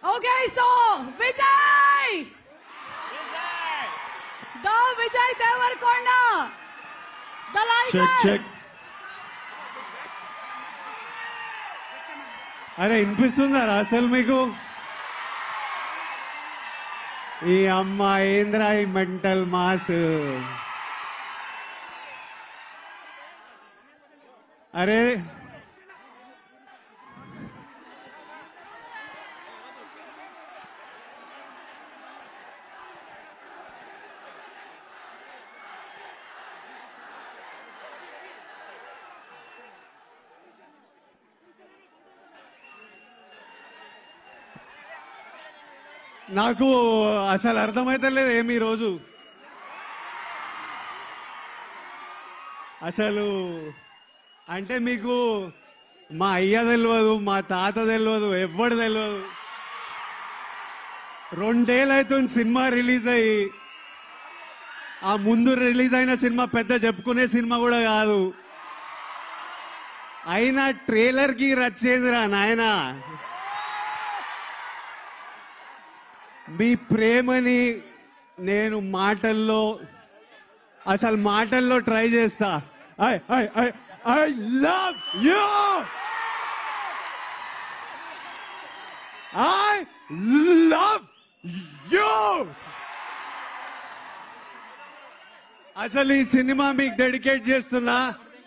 Okay, so Vijay! The Vijay Devarkonda! The check Liger! Check అరే వినిపిస్తుందారా అసలు మీకు ఈ అమ్మ ఏంద్రా ఈ మెంటల్ మాస్ అరే నాకు అసలు అర్థమైతలేదు ఏమి ఈ రోజు అసలు అంటే మీకు మా అయ్య తెలియదు మా తాత తెలియదు ఎవ్వడు తెలియదు రెండేళ్ళు అవుతుంది సినిమా రిలీజ్ అయ్యి ఆ ముందు రిలీజ్ అయిన సినిమా పెద్ద చెప్పుకునే సినిమా కూడా కాదు అయినా ట్రైలర్ కి రచ్చేదిరా నాయనా మీ ప్రేమని నేను మాటల్లో అసలు మాటల్లో ట్రై చేస్తా I I I I love you I love you అసలు ఈ సినిమా మీకు డెడికేట్ చేస్తున్నా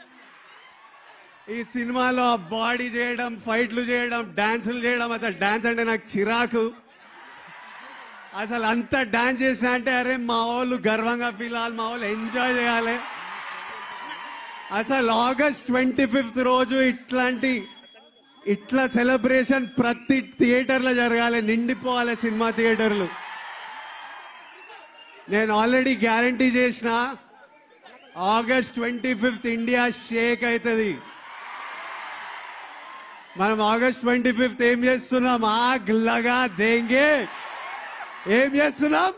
ఈ సినిమాలో బాడీ చేయడం ఫైట్లు చేయడం డాన్సులు చేయడం అసలు డాన్స్ అంటే నాకు చిరాకు అసలు అంత డాన్స్ చేసిన అంటే అరే మా వాళ్ళు గర్వంగా ఫీల్ అవ్వాలి మా వాళ్ళు ఎంజాయ్ చేయాలి అసలు ఆగస్ట్ ట్వంటీ ఫిఫ్త్ రోజు ఇట్లాంటి ఇట్లా సెలబ్రేషన్ ప్రతి థియేటర్లో జరగాలి నిండిపోవాలి సినిమా థియేటర్లు నేను ఆల్రెడీ గ్యారంటీ చేసిన August twenty fifth India shake అవుతుంది మనం ఆగస్ట్ ట్వంటీ ఫిఫ్త్ ఏం చేస్తున్నాం ఆగ్ లగా దేంగే ఏం చేస్తున్నాం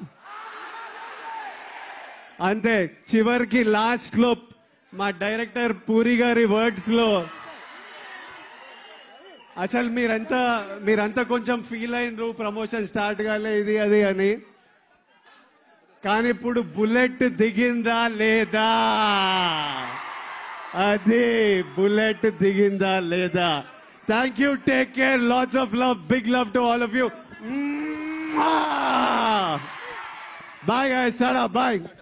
అంతే చివరికి లాస్ట్ లో మా డైరెక్టర్ పూరి గారి వర్డ్స్ లో అసలు మీరంతా మీరంతా కొంచెం ఫీల్ అయినరు ప్రమోషన్ స్టార్ట్ కాలే ఇది అది అని కానీ ఇప్పుడు బుల్లెట్ దిగిందా లేదా అది బుల్లెట్ దిగిందా లేదా thank you take care lots of love big love to all of you bye guys tata bye